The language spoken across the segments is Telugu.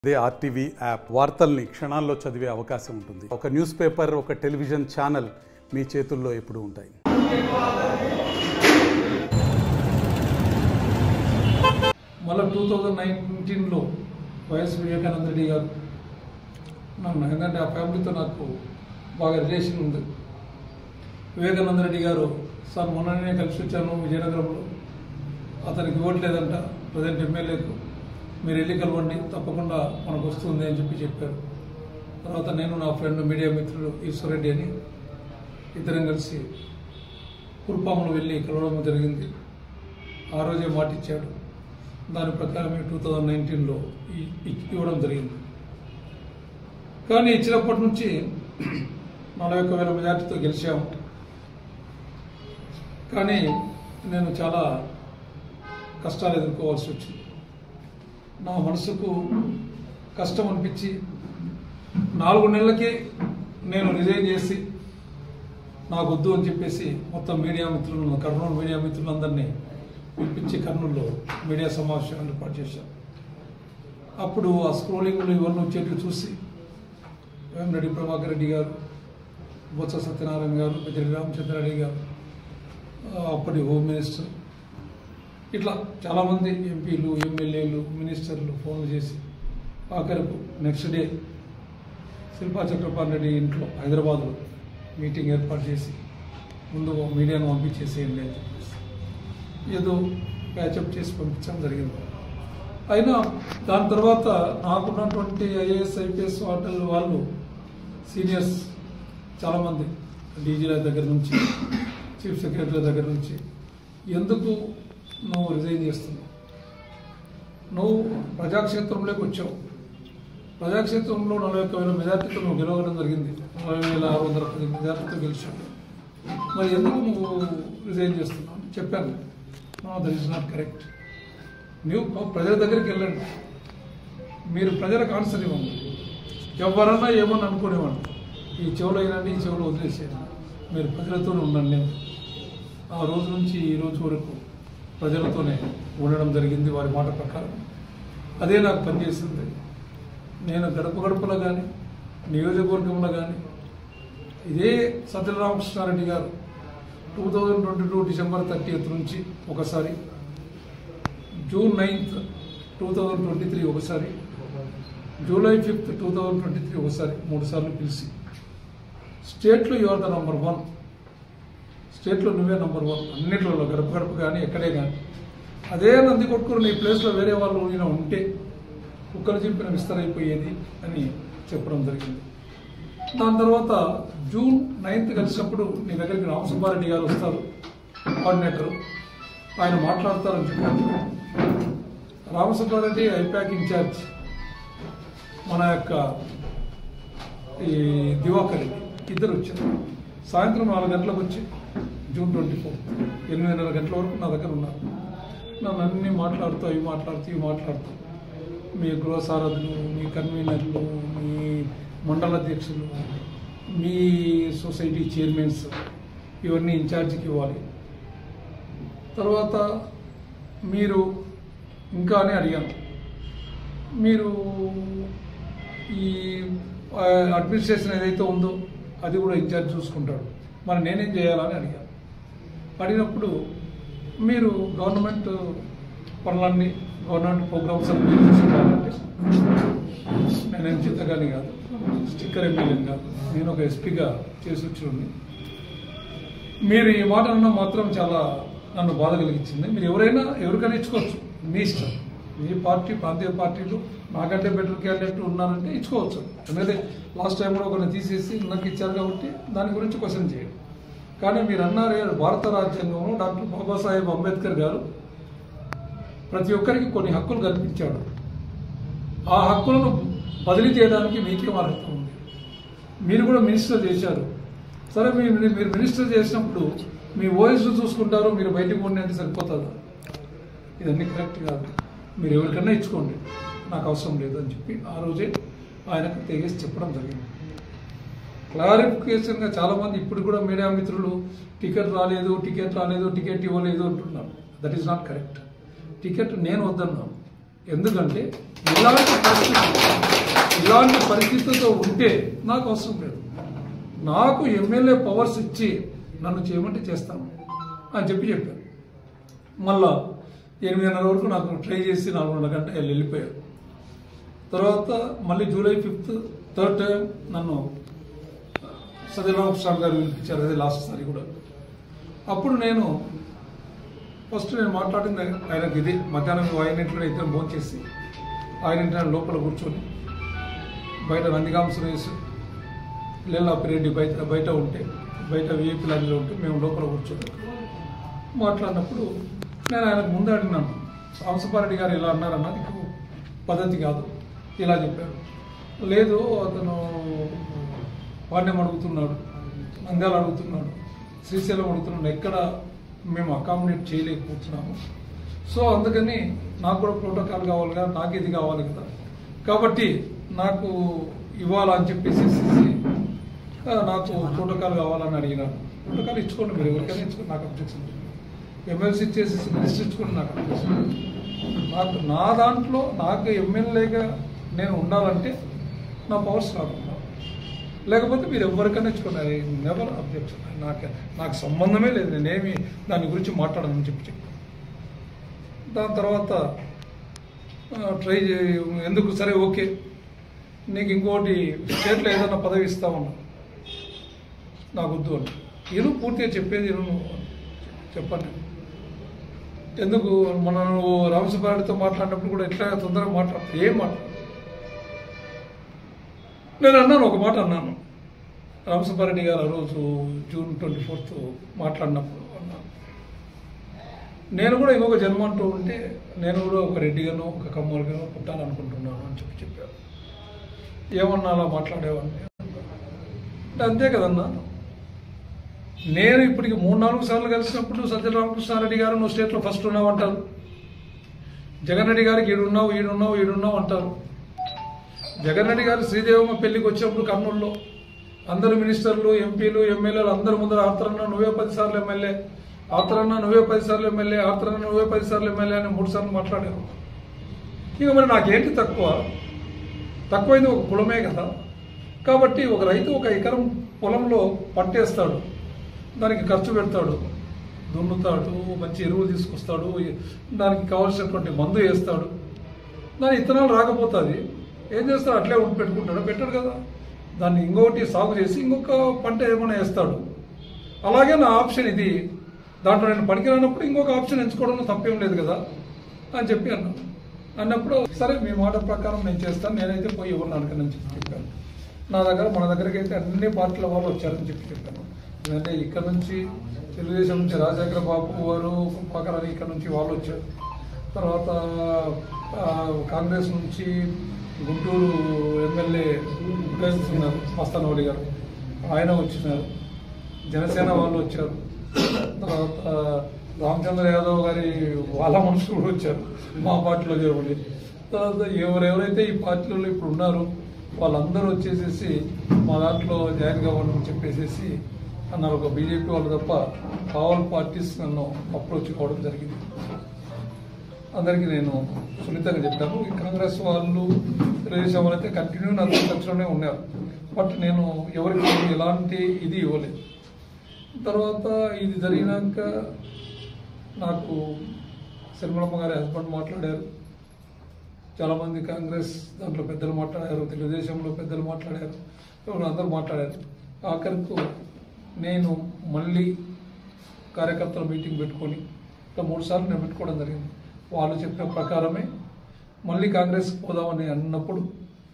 అదే ఆర్టీవీ యాప్ వార్తల్ని క్షణాల్లో చదివే అవకాశం ఉంటుంది ఒక న్యూస్ పేపర్ ఒక టెలివిజన్ ఛానల్ మీ చేతుల్లో ఎప్పుడూ ఉంటాయి మళ్ళీ టూ థౌజండ్ నైన్టీన్లో వైఎస్ వివేకానంద రెడ్డి గారు నన్ను ఎందుకంటే ఆ ఫ్యామిలీతో నాకు బాగా రిలేషన్ ఉంది వివేకానంద రెడ్డి గారు సార్ మొన్ననే కలిసి వచ్చాను విజయనగరంలో అతనికి ఓట్లేదంట ప్రజెంట్ ఎమ్మెల్యేకు మీరు వెళ్ళి కలవండి తప్పకుండా మనకు వస్తుంది అని చెప్పి చెప్పారు తర్వాత నేను నా ఫ్రెండ్ మీడియా మిత్రుడు ఈశ్వరెడ్డి అని ఇద్దరం కలిసి కురుపాములు వెళ్ళి కలవడం జరిగింది ఆ రోజే మాట ఇచ్చాడు దాని ప్రకారం టూ థౌజండ్ నైన్టీన్లో ఇవ్వడం జరిగింది కానీ ఇచ్చినప్పటి నుంచి నలభై ఒక్క వేల మెజార్టీతో గెలిచాము కానీ నేను చాలా కష్టాలు ఎదుర్కోవాల్సి వచ్చింది నా మనసుకు కష్టం అనిపించి నాలుగు నెలలకే నేను రిజైన్ చేసి నాకు వద్దు అని చెప్పేసి మొత్తం మీడియా మిత్రులను కర్నూలు మీడియా మిత్రులందరినీ పిలిపించి కర్నూలులో మీడియా సమావేశం ఏర్పాటు చేశాం అప్పుడు ఆ స్క్రోలింగ్లు ఇవన్నీ వచ్చేటివి చూసి వేమిరెడ్డి ప్రభాకర్ రెడ్డి గారు బొత్స సత్యనారాయణ గారు పెద్దిరెడ్డి రామచంద్రారెడ్డి గారు ఆ, అప్పటి హోమ్ మినిస్టర్ ఇట్లా చాలామంది ఎంపీలు ఎమ్మెల్యేలు మినిస్టర్లు ఫోన్లు చేసి ఆఖరకు నెక్స్ట్ డే శిల్పా చక్రపాణి రెడ్డి ఇంట్లో హైదరాబాద్లో మీటింగ్ ఏర్పాటు చేసి ముందు మీడియాను పంపించేసేయండి అని చెప్పేసి ఏదో ప్యాచప్ చేసి పంపించడం జరిగింది అయినా దాని తర్వాత నాకున్నటువంటి ఐఏఎస్ ఐపీఎస్ వాళ్ళు వాళ్ళు సీనియర్స్ చాలామంది డీజీల దగ్గర నుంచి చీఫ్ సెక్రటరీ దగ్గర నుంచి ఎందుకు నువ్వు రిజైన్ చేస్తున్నావు నువ్వు ప్రజాక్షేత్రంలోకి వచ్చావు ప్రజాక్షేత్రంలో నలభై ఒక్క వేల మెజార్టీతో నువ్వు గెలవడం జరిగింది నలభై వేల ఆరు వందల పది మెజార్టీతో గెలిచావు మరి ఎందుకు నువ్వు రిజైన్ చేస్తున్నావు అని చెప్పాను no that is not correct నువ్వు ప్రజల దగ్గరికి వెళ్ళండి మీరు ప్రజలకు ఆన్సర్ ఇవ్వండి ఎవరన్నా ఏమని అనుకునేవాడు ఈ చెవులో అయినండి ఈ చెవులో వదిలేసేయండి మీరు ప్రజలతోనే ఉండండి ఆ రోజు నుంచి ఈ రోజు వరకు ప్రజలతోనే ఉండడం జరిగింది వారి మాట ప్రకారం అదే నాకు పనిచేసింది నేను గడప గడపలో కానీ నియోజకవర్గంలో కానీ ఇదే Satya Ramakrishna Reddy garu two thousand twenty two December thirty నుంచి ఒకసారి June ninth two thousand twenty three ఒకసారి July fifth two thousand twenty three ఒకసారి మూడు సార్లు పిలిచి స్టేట్లో you are the number one స్టేట్లో నువ్వే నంబర్ వన్ అన్నిట్లలో గడప గడప కానీ ఎక్కడే కానీ అదే నంది కొట్టుకుని నీ ప్లేస్లో వేరే వాళ్ళు ఈయన ఉంటే కుక్కలు చింపిన విస్తరైపోయేది అని చెప్పడం జరిగింది దాని తర్వాత జూన్ నైన్త్ కలిసినప్పుడు నీ దగ్గరికి రామసుబ్బారెడ్డి గారు వస్తారు కోఆర్డినేటర్ ఆయన మాట్లాడతారని చెప్పారు రామసుబ్బారెడ్డి ఐపాక్ ఇన్ఛార్జ్ మన యొక్క ఈ దివాకర్ రెడ్డి ఇద్దరు వచ్చారు సాయంత్రం నాలుగు గంటలకు వచ్చి జూన్ ట్వంటీ ఫోర్ ఎనిమిదిన్నర గంటల వరకు నా దగ్గర ఉన్నారు నన్ను అన్ని మాట్లాడుతూ అవి మాట్లాడుతూ ఇవి మాట్లాడుతూ మీ గృహ సారథులు మీ కన్వీనర్లు మీ మండల అధ్యక్షులు మీ సొసైటీ చైర్మన్స్ ఇవన్నీ ఇన్ఛార్జికి ఇవ్వాలి తర్వాత మీరు ఇంకా అని అడిగాను మీరు ఈ ఆ, అడ్మినిస్ట్రేషన్ ఏదైతే ఉందో అది కూడా ఇన్ఛార్జ్ చూసుకుంటాడు మరి నేనేం చేయాలని అడిగాను అడిగినప్పుడు మీరు గవర్నమెంట్ పనులన్నీ గవర్నమెంట్ ప్రోగ్రామ్స్ అన్ని మీరు చూసుకోవాలంటే నేనేం చిత్తగాని కాదు స్టిక్కర్ ఎమ్మెల్యేని కాదు నేను ఒక ఎస్పీగా చేసి వచ్చి మీరు ఈ మాట అన్న మాత్రం చాలా నన్ను బాధ కలిగించింది మీరు ఎవరైనా ఎవరికైనా ఇచ్చుకోవచ్చు మీ ఇష్టం మీ పార్టీ ప్రాంతీయ పార్టీలు నాకంటే బెటర్ క్యాండిడేట్ ఉన్నారంటే ఇచ్చుకోవచ్చు ఎందుకంటే లాస్ట్ టైం కూడా ఒకరిని తీసేసి నాకు ఇచ్చారు కాబట్టి దాని గురించి క్వశ్చన్ చేయండి కానీ మీరు అన్నారే భారత రాజ్యాంగంలో డాక్టర్ బాబాసాహెబ్ అంబేద్కర్ గారు ప్రతి ఒక్కరికి కొన్ని హక్కులు కల్పించాడు ఆ హక్కులను బదిలీ చేయడానికి మీకేం అర్హత ఉంది మీరు కూడా మినిస్టర్ చేశారు సరే మీ మీరు మినిస్టర్ చేసినప్పుడు మీ ఓఎస్ చూసుకుంటారు మీరు బయటకు పోండి అంటే సరిపోతుందా ఇదన్నీ కరెక్ట్ కాదు మీరు ఎవరికన్నా ఇచ్చుకోండి నాకు అవసరం లేదు అని చెప్పి ఆ రోజే ఆయనకు తెగేసి చెప్పడం జరిగింది క్లారిఫికేషన్గా చాలామంది ఇప్పుడు కూడా మీడియా మిత్రులు టికెట్ రాలేదు టికెట్ రాలేదు టికెట్ ఇవ్వలేదు అంటున్నారు that is not correct ticket నేను వద్దన్నాను ఎందుకంటే ఇలాంటి పరిస్థితి ఇలాంటి పరిస్థితితో ఉంటే నాకు అవసరం లేదు నాకు ఎమ్మెల్యే పవర్స్ ఇచ్చి నన్ను చేయమంటే చేస్తాను అని చెప్పి చెప్పారు మళ్ళా ఎనిమిదిన్నర వరకు నాకు ట్రై చేసి నాలుగున్నర గంట వెళ్ళి వెళ్ళిపోయారు తర్వాత మళ్ళీ జూలై ఫిఫ్త్ థర్డ్ టైం నన్ను సత్యరామకృష్ణ గారు పిలిపించారు అదే లాస్ట్ సారి కూడా అప్పుడు నేను ఫస్ట్ నేను మాట్లాడింది ఆయనకి ఇది మధ్యాహ్నం ఆయన ఇంట్లో ఇద్దరు భోజనం చేసి ఆయన ఇంట్లో ఆయన లోపల కూర్చొని బయట నందిగాం సురేష్ లీలా పిరెడ్డి బయట బయట ఉంటే బయట విఐపి లాంజ్లో ఉంటే మేము లోపల కూర్చొని మాట్లాడినప్పుడు నేను ఆయనకు ముందు అడిగినాను సాంసపారెడ్డి గారు ఇలా అన్నారన్న నీకు పద్ధతి కాదు ఇలా చెప్పారు లేదు అతను పాండ్యం అడుగుతున్నాడు నంద్యాల అడుగుతున్నాడు శ్రీశైలం అడుగుతున్నాడు ఎక్కడ మేము అకామిడేట్ చేయలేకపోతున్నాము సో అందుకని నాకు కూడా ప్రోటోకాల్ కావాలి కదా నాకు ఇది కావాలి కదా కాబట్టి నాకు ఇవ్వాలా అని చెప్పేసి ఆ, నాకు ప్రోటోకాల్ కావాలని అడిగినాను ప్రోటోకాల్ ఇచ్చుకోండి మీరు ఎవరికైనా ఇచ్చుకోండి నాకు అబ్జెక్షన్ లేదు. ఎమ్మెల్సీ ఇచ్చేసి మినిస్టర్ ఇచ్చుకోండి నాకు అబ్జెక్షన్ లేదు. నాకు నా దాంట్లో నాకు ఎమ్మెల్యేగా నేను ఉండాలంటే నా పవర్స్ నాకు ఉండాలి లేకపోతే మీరు ఎవరికైనా ఇచ్చుకోండి నెవర్ అబ్జెక్షన్ నాకు నాకు సంబంధమే లేదు నేనేమి దాని గురించి మాట్లాడనని చెప్పి చెప్పాను దాని తర్వాత ట్రై చే ఎందుకు సరే ఓకే నీకు ఇంకోటి స్టేట్లో ఏదైనా పదవి ఇస్తామన్నా నాకు వద్దు అని ఇను పూర్తిగా చెప్పేది ఇను నువ్వు అని చెప్పండి ఎందుకు మన నువ్వు రామసుబ్బారెడ్డితో మాట్లాడినప్పుడు కూడా ఎట్లా తొందరగా మాట్లాడు ఏం మాట్లాడు నేను అన్నాను ఒక మాట అన్నాను రామసుబ్బారెడ్డి గారు ఆ రోజు జూన్ ట్వంటీ ఫోర్త్ మాట్లాడినప్పుడు అన్నాను నేను కూడా ఇంకొక జన్మ అంటూ ఉంటే నేను కూడా ఒక రెడ్డిగానో ఒక కమ్మరిగానో పుట్టాలనుకుంటున్నాను అని చెప్పి చెప్పారు ఏమన్నా అలా మాట్లాడేవాడిని అంటే అంతే కదన్నా నేను ఇప్పటికి మూడు నాలుగు సార్లు కలిసినప్పుడు సత్యరామకృష్ణారెడ్డి గారు నువ్వు స్టేట్లో ఫస్ట్ ఉన్నావు అంటారు జగన్ రెడ్డి గారికి ఈడున్నావు ఈడున్నావు ఈడున్నావు అంటారు జగన్ రెడ్డి గారు శ్రీదేవమ్మ పెళ్లికి వచ్చినప్పుడు కర్నూలులో అందరు మినిస్టర్లు ఎంపీలు ఎమ్మెల్యేలు అందరి ముందర ఆర్తరన్న నువ్వే పది సార్లు ఎమ్మెల్యే ఆర్తరన్న నువ్వే పది సార్లు ఎమ్మెల్యే ఆర్తరన్న నువ్వే పది సార్లు ఎమ్మెల్యే అని మూడు సార్లు మాట్లాడారు ఇక మరి నాకేంటి తక్కువ తక్కువైంది ఒక కులమే కదా కాబట్టి ఒక రైతు ఒక ఎకరం పొలంలో పట్టేస్తాడు దానికి ఖర్చు పెడతాడు దున్నుతాడు మంచి ఎరువులు తీసుకొస్తాడు దానికి కావాల్సినటువంటి మందు వేస్తాడు దాని ఇత్తనాలు రాకపోతుంది ఏం చేస్తాడు అట్లే ఉండి పెట్టుకుంటాడు పెట్టాడు కదా దాన్ని ఇంకొకటి సాగు చేసి ఇంకొక పంట ఏమైనా వేస్తాడు అలాగే నా ఆప్షన్ ఇది దాంట్లో నేను పనికిరానప్పుడు ఇంకొక ఆప్షన్ ఎంచుకోవడంలో తప్పేం లేదు కదా అని చెప్పి అన్నాను అన్నప్పుడు సరే మీ మాట ప్రకారం నేను చేస్తాను నేనైతే పోయి ఎవరిని అడగనని చెప్పి చెప్పాను నా దగ్గర మన దగ్గరికి అయితే అన్ని పార్టీల వాళ్ళు వచ్చారని చెప్పి చెప్పాను ఎందుకంటే ఇక్కడ నుంచి తెలుగుదేశం నుంచి రాజశేఖర బాబు గారు పక్కన ఇక్కడ నుంచి వాళ్ళు వచ్చారు తర్వాత ఆ, కాంగ్రెస్ నుంచి గుంటూరు ఎమ్మెల్యే ఉన్నారు మస్తానవడి గారు ఆయన వచ్చినారు జనసేన వాళ్ళు వచ్చారు తర్వాత రామచంద్ర యాదవ్ గారి వాళ్ళ మనుషులు కూడా వచ్చారు మా పార్టీలో చేరుకుని తర్వాత ఎవరెవరైతే ఈ పార్టీలో ఇప్పుడు ఉన్నారో వాళ్ళందరూ వచ్చేసేసి మా దాంట్లో జాయిన్ కావాలని చెప్పేసేసి అన్నారు ఒక బీజేపీ వాళ్ళు తప్ప ఆల్ పార్టీస్ నన్ను అప్రోచ్ కావడం జరిగింది అందరికీ నేను సున్నితంగా చెప్పాను ఈ కాంగ్రెస్ వాళ్ళు తెలుగుదేశం వాళ్ళు అయితే కంటిన్యూ నాతో టచ్లోనే ఉన్నారు బట్ నేను ఎవరికి ఎలాంటి ఇది ఇవ్వలేదు తర్వాత ఇది జరిగినాక నాకు శర్మలమ్మ గారి హస్బెండ్ మాట్లాడారు చాలామంది కాంగ్రెస్ దాంట్లో పెద్దలు మాట్లాడారు తెలుగుదేశంలో పెద్దలు మాట్లాడారు ఎవరు అందరూ మాట్లాడారు ఆఖరికి నేను మళ్ళీ కార్యకర్తల మీటింగ్ పెట్టుకొని ఇంకా మూడు సార్లు నేను పెట్టుకోవడం జరిగింది వాళ్ళు చెప్పిన ప్రకారమే మళ్ళీ కాంగ్రెస్కి పోదామని అన్నప్పుడు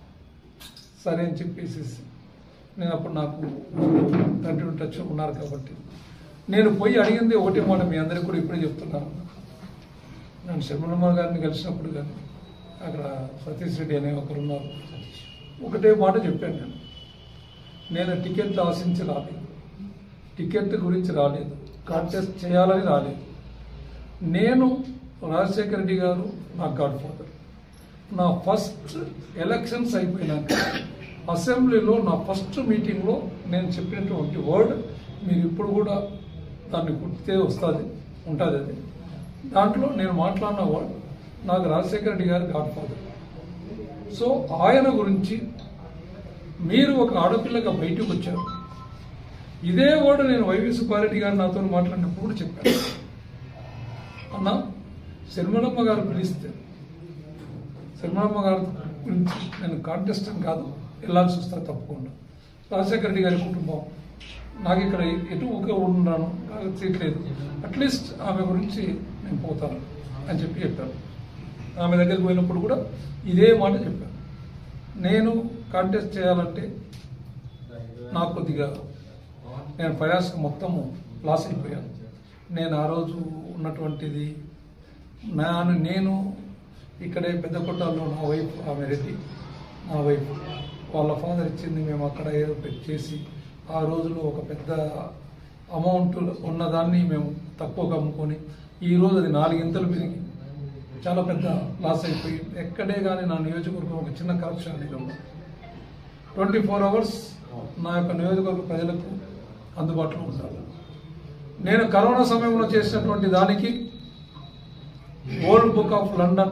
సరే అని చెప్పేసి నేను అప్పుడు నాకు కంటిన్యూ టచ్ ఉన్నారు కాబట్టి నేను పోయి అడిగింది ఒకటే మాట మీ అందరికీ కూడా ఇప్పుడే చెప్తున్నాను నేను శర్మలమ్మ గారిని కలిసినప్పుడు కానీ అక్కడ సతీష్ రెడ్డి అనే ఒకరు ఉన్నారు ఒకటే మాట చెప్పాను నేను నేను టికెట్ ఆశించి రాలేదు టికెట్ గురించి రాలేదు కాంటెస్ట్ చేయాలని రాలేదు నేను రాజశేఖర రెడ్డి గారు నా గాడ్ ఫాదర్ నా ఫస్ట్ ఎలక్షన్స్ అయిపోయినాక అసెంబ్లీలో నా ఫస్ట్ మీటింగ్లో నేను చెప్పినటువంటి వర్డ్ మీరు ఇప్పుడు కూడా దాన్ని గుర్తే వస్తుంది ఉంటుంది అది దాంట్లో నేను మాట్లాడిన వర్డ్ నాకు రాజశేఖర రెడ్డి గారు గాడ్ ఫాదర్ సో ఆయన గురించి మీరు ఒక ఆడపిల్లగా బయటకు వచ్చారు ఇదే కూడా నేను వైవి సుబ్బారెడ్డి గారు నాతో మాట్లాడినప్పుడు కూడా చెప్పాను అన్న శర్మలమ్మ గారు పిలిస్తే శర్మలమ్మ గారి గురించి నేను కాంటెస్టెంట్ కాదు వెళ్ళాల్సి వస్తా తప్పకుండా రాజశేఖర రెడ్డి గారి కుటుంబం నాకు ఇక్కడ ఎటు ఊకే ఉన్నాను నాకు చేయట్లేదు అట్లీస్ట్ ఆమె గురించి నేను పోతాను అని చెప్పి చెప్పాను ఆమె దగ్గరికి పోయినప్పుడు కూడా ఇదే మాట చెప్పాను నేను కాంటెస్ట్ చేయాలంటే నాకు కొద్దిగా నేను ఫైనాన్స్ మొత్తము లాస్ అయిపోయాను నేను ఆ రోజు ఉన్నటువంటిది నా నేను ఇక్కడే పెద్ద కొట్టాల్లో నా వైఫ్ ఆమె రెడ్డి నా వైఫ్ వాళ్ళ ఫాదర్ ఇచ్చింది మేము అక్కడ ఏదో పెట్టి చేసి ఆ రోజులో ఒక పెద్ద అమౌంట్ ఉన్నదాన్ని మేము తక్కువగా అమ్ముకొని ఈ రోజు అది నాలుగింతలు పెరిగి చాలా పెద్ద లాస్ అయిపోయి ఎక్కడే కానీ నా నియోజకవర్గం ఒక చిన్న కరప్షన్ అనేది ఉంది ట్వంటీ ఫోర్ అవర్స్ నా యొక్క నియోజకవర్గ ప్రజలకు అందుబాటులో ఉండాలి నేను కరోనా సమయంలో చేసినటువంటి దానికి వరల్డ్ బుక్ ఆఫ్ లండన్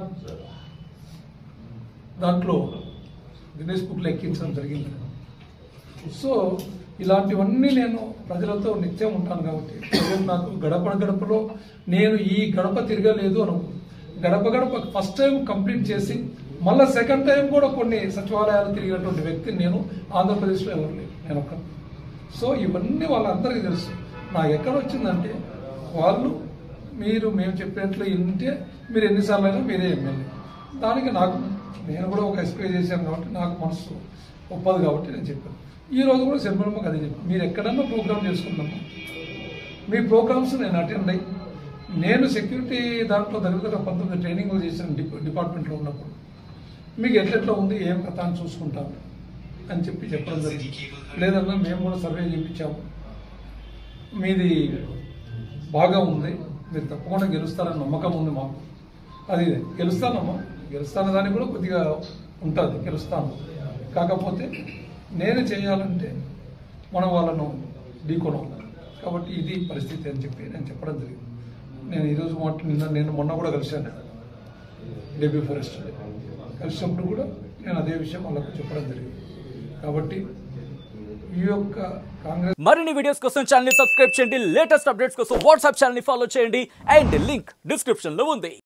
దాంట్లో గిన్నెస్ బుక్లో ఎక్కించడం జరిగింది సో ఇలాంటివన్నీ నేను ప్రజలతో నిత్యం ఉంటాను కాబట్టి ప్రజలు నాకు గడప గడపలో నేను ఈ గడప తిరగలేదు అను గడప గడప ఫస్ట్ టైం కంప్లీట్ చేసి మళ్ళీ సెకండ్ టైం కూడా కొన్ని సచివాలయాలు తిరిగినటువంటి వ్యక్తిని నేను ఆంధ్రప్రదేశ్లో ఎవరు లేరు నేను ఒక్క సో ఇవన్నీ వాళ్ళందరికీ తెలుసు నాకు ఎక్కడ వచ్చిందంటే వాళ్ళు మీరు మేము చెప్పినట్లు వింటే మీరు ఎన్నిసార్లు అయినా మీరే ఎమ్మెల్యే దానికి నాకు నేను కూడా ఒక ఎస్పీ చేశాను కాబట్టి నాకు మనసు ఒప్పదు కాబట్టి నేను చెప్పాను ఈ రోజు కూడా శర్మలమ్మకి అదే చెప్పాను మీరు ఎక్కడన్నా ప్రోగ్రామ్ చేసుకుందామా మీ ప్రోగ్రామ్స్ నేను అటెండ్ అయ్యి నేను సెక్యూరిటీ దాంట్లో దగ్గర దగ్గర పంతొమ్మిది ట్రైనింగ్లు చేశాను డిప డిపార్ట్మెంట్లో ఉన్నప్పుడు మీకు ఎట్లెట్లా ఉంది ఏం కథ అని చూసుకుంటాము అని చెప్పి చెప్పడం జరిగింది లేదన్నా మేము కూడా సర్వే చేయించాము మీది బాగా ఉంది మీరు తప్పకుండా గెలుస్తారని నమ్మకం ఉంది మాకు అది గెలుస్తానమ్మా గెలుస్తాన దానికి కూడా కొద్దిగా ఉంటుంది గెలుస్తాను కాకపోతే నేను చేయాలంటే మనం వాళ్ళను ఢీకొనం కాబట్టి ఇది పరిస్థితి అని చెప్పి నేను చెప్పడం జరిగింది నేను ఈరోజు మాట నిన్న నేను మొన్న కూడా కలిశాను డెబ్యూ ఫారెస్ట్ కలిసినప్పుడు కూడా నేను అదే విషయం వాళ్ళకు చెప్పడం జరిగింది కాబట్టి ఈ యొక్క కాంగ్రెస్ మరిన్ని వీడియోస్ కోసం ఛానల్ ని సబ్స్క్రైబ్ చేయండి లేటెస్ట్ అప్డేట్స్ కోసం వాట్సాప్ ఛానల్ ని ఫాలో చేయండి అండ్ లింక్ డిస్క్రిప్షన్ లో ఉంది